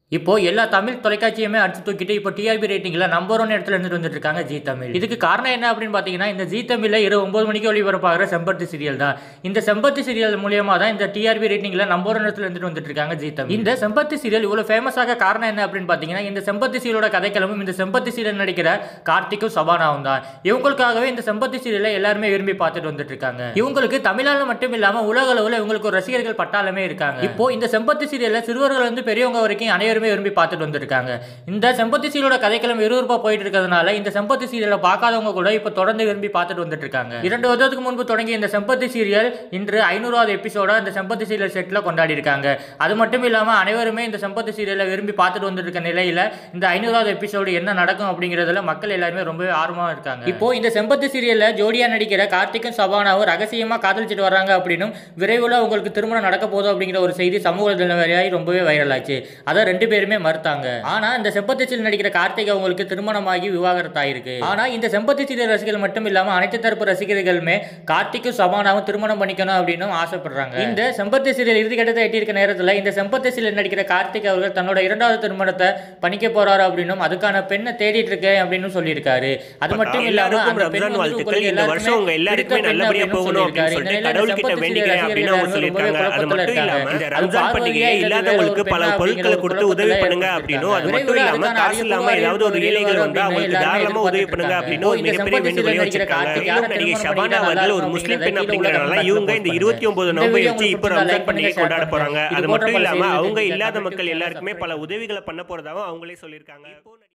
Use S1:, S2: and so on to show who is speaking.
S1: இப்போ எல்லா தமிழ் தொலைக்காட்சியுமே அடிச்சு தூக்கிட்டு இப்போ டிஆர்பி ரேட்டிங்ல நம்பர் ஒன் இடத்துல இருந்துட்டு வந்துட்டு இருக்காங்க ஜி தமிழ் இதுக்கு காரணம் என்ன அப்படின்னு பார்த்தீங்கன்னா இந்த ஜி தமிழ்ல இரவு ஒன்பது மணிக்கு ஒளிபரப்பாகிற செம்பருத்தி சீரியல் தான் இந்த செம்பருத்தி சீரியல் மூலியமா தான் இந்த டிஆர்பி ரேட்டிங்ல நம்பர் ஒன் இடத்துல இருந்துட்டு வந்துட்டு இருக்காங்க ஜி தமிழ் இந்த செம்பருத்தி சீரியல் இவ்வளவு ஃபேமஸ் ஆக காரணம் என்ன அப்படின்னு பார்த்தீங்கன்னா இந்த செம்பருத்தி சீரியலோட கதைக்களமும் இந்த செம்பருத்தி சீரியல் நடிக்கிற கார்த்திக்கும் சபானாவும் தான் இவங்களுக்காகவே இந்த செம்பருத்தி சீரியலை எல்லாருமே விரும்பி பார்த்துட்டு வந்துட்டு இருக்காங்க இவங்களுக்கு தமிழ்நாடு மட்டும் இல்லாம உலக அளவுல இவங்களுக்கு ஒரு ரசிகர்கள் பட்டாளமே இருக்காங்க இப்போ இந்த செம்பருத்தி சீரியல்ல சிறுவர்கள் வந்து பெரியவங்க வரைக்கும் அனைவருமே விரும்பி பார்த்துட்டு வந்திருக்காங்க இந்த செம்பருத்தி சீரியலோட கதைக்களம் விறுவிறுப்பா போயிட்டு இருக்கிறதுனால இந்த செம்பருத்தி சீரியலை பார்க்காதவங்க கூட இப்போ தொடர்ந்து விரும்பி பார்த்துட்டு வந்துட்டு இருக்காங்க இரண்டு வருடத்துக்கு முன்பு தொடங்கிய இந்த செம்பருத்தி சீரியல் இன்று ஐநூறாவது எபிசோட இந்த செம்பருத்தி சீரியல் செட்ல கொண்டாடி இருக்காங்க அது மட்டும் இல்லாம அனைவருமே இந்த செம்பருத்தி சீரியலை விரும்பி பார்த்துட்டு வந்துட்டு இருக்க நிலையில இந்த ஐநூறாவது எபிசோடு என்ன நடக்கும் அப்படிங்கிறதுல மக்கள் எல்லாருமே ரொம்பவே ஆர்வமா இருக்காங்க இப்போ இந்த செம்பருத்தி சீரியல்ல ஜோடியா நடிக்கிற கார்த்திக்கும் சபானாவும் ரகசியமா காதலிச்சிட்டு வர்றாங்க அப்படின்னும் விரைவில் உங்களுக்கு திருமணம் நடக்க போதும் அப்படிங்கிற ஒரு செய்தி சமூக வலைதளம் ரொம்பவே வைரல் ஆச்சு அதை ரெண்டு பேருமே மறுத்தாங்க ஆனா இந்த செம்பருத்தி சீரியல் நடிக்கிற கார்த்திக் அவங்களுக்கு திருமணமாகி விவாகரத்து ஆயிருக்கு ஆனா இந்த செம்பருத்தி சீரியல் ரசிகர்கள் மட்டும் இல்லாம அனைத்து தரப்பு ரசிகர்களுமே கார்த்திக்கும் சபானாவும் திருமணம் பண்ணிக்கணும் அப்படின்னு ஆசைப்படுறாங்க இந்த செம்பருத்தி சீரியல் இறுதி கட்டத்தை எட்டியிருக்க நேரத்துல இந்த செம்பருத்தி சீரியல் நடிக்கிற கார்த்திக் அவர்கள் தன்னோட இரண்டாவது திருமணத்தை பண்ணிக்க போறாரு அப்படின்னும் அதுக்கான பெண்ணை தேடிட்டு இருக்கேன் அப்படின்னு சொல்லியிருக்காரு அது மட்டும் இல்லாம
S2: எல்லாருக்கும்
S1: அந்த பெண்
S2: ரம்ஜான்
S1: வந்து
S2: வாழ்த்துக்கள்
S1: உங்களுக்கு
S2: இந்த வருஷம் உங்க
S1: எல்லாருக்குமே
S2: எல்லாருக்குமே
S1: பிடித்த பெண்
S2: நல்லபடியா
S1: அப்படின்னு
S2: போகணும் அப்படின்னு
S1: சொல்லியிருக்காரு. இந்த
S2: சொல்லிட்டு
S1: நிலையில
S2: கடவுள்கிட்ட
S1: செம்பருத்தி
S2: வேண்டிக்கிறேன்
S1: சீரியல்
S2: அப்படின்னு அவங்க
S1: ரசிகர்கள்
S2: சொல்லியிருக்காங்க
S1: ரொம்பவே
S2: அது மட்டும்
S1: குழப்பத்துல
S2: இல்லாம இந்த
S1: இருக்காங்க. அது
S2: ரம்ஜான் பண்டிகை
S1: பார்வதியா இல்ல
S2: இல்லாதவங்களுக்கு
S1: வேற
S2: பல
S1: ஒரு
S2: பொருட்களை
S1: பெண்ணா
S2: கொடுத்து
S1: அப்படிங்கிற
S2: உதவி
S1: ஒரு
S2: பண்ணுங்க
S1: குழப்பத்துல
S2: அப்படின்னும் அது
S1: இருக்காங்க.
S2: மட்டும் இல்லாம
S1: விரைவில்
S2: காசு இல்லாம
S1: அதுக்கான
S2: ஏதாவது ஒரு
S1: அறிவிப்பு
S2: ஏழைகள் வந்தா
S1: வரும்
S2: அவங்களுக்கு
S1: அப்படின்னு
S2: தாராளமா உதவி
S1: எல்லாருமே
S2: பண்ணுங்க அப்படின்னு ஒரு
S1: இந்த
S2: மிகப்பெரிய
S1: செம்பருத்தி
S2: வேண்டுகோளை
S1: சீரியல் நடிக்கிற
S2: வச்சிருக்காங்க
S1: கார்த்திக் யாரை
S2: நடிகை
S1: திருமணம்
S2: ஷபானா
S1: பண்ணிக்கிட்டா
S2: அவர்கள் ஒரு
S1: நல்லா
S2: முஸ்லீம்
S1: இருக்கும்
S2: பெண்
S1: அப்படிங்கிறத
S2: அப்படிங்கறதுனால
S1: கீழே
S2: இவங்க இந்த
S1: comment
S2: இருபத்தி ஒன்பது
S1: இந்த
S2: நவம்பர்
S1: வீடியோ
S2: வச்சு
S1: உங்களுக்கு
S2: இப்ப
S1: பிடிச்சிருந்தா
S2: ரம்ஜான்
S1: like பண்ணுங்க,
S2: பண்டிகை
S1: share
S2: கொண்டாட
S1: பண்ணுங்க.
S2: போறாங்க
S1: இது
S2: அது
S1: போன்ற
S2: மட்டும்
S1: பல
S2: இல்லாம
S1: செய்திகளுக்கு
S2: அவங்க
S1: இந்த
S2: இல்லாத
S1: தமிழ்
S2: மக்கள்
S1: சேனலை
S2: எல்லாருக்குமே பல
S1: subscribe
S2: உதவிகளை பண்ண போறதாவும் அவங்களே சொல்லியிருக்காங்க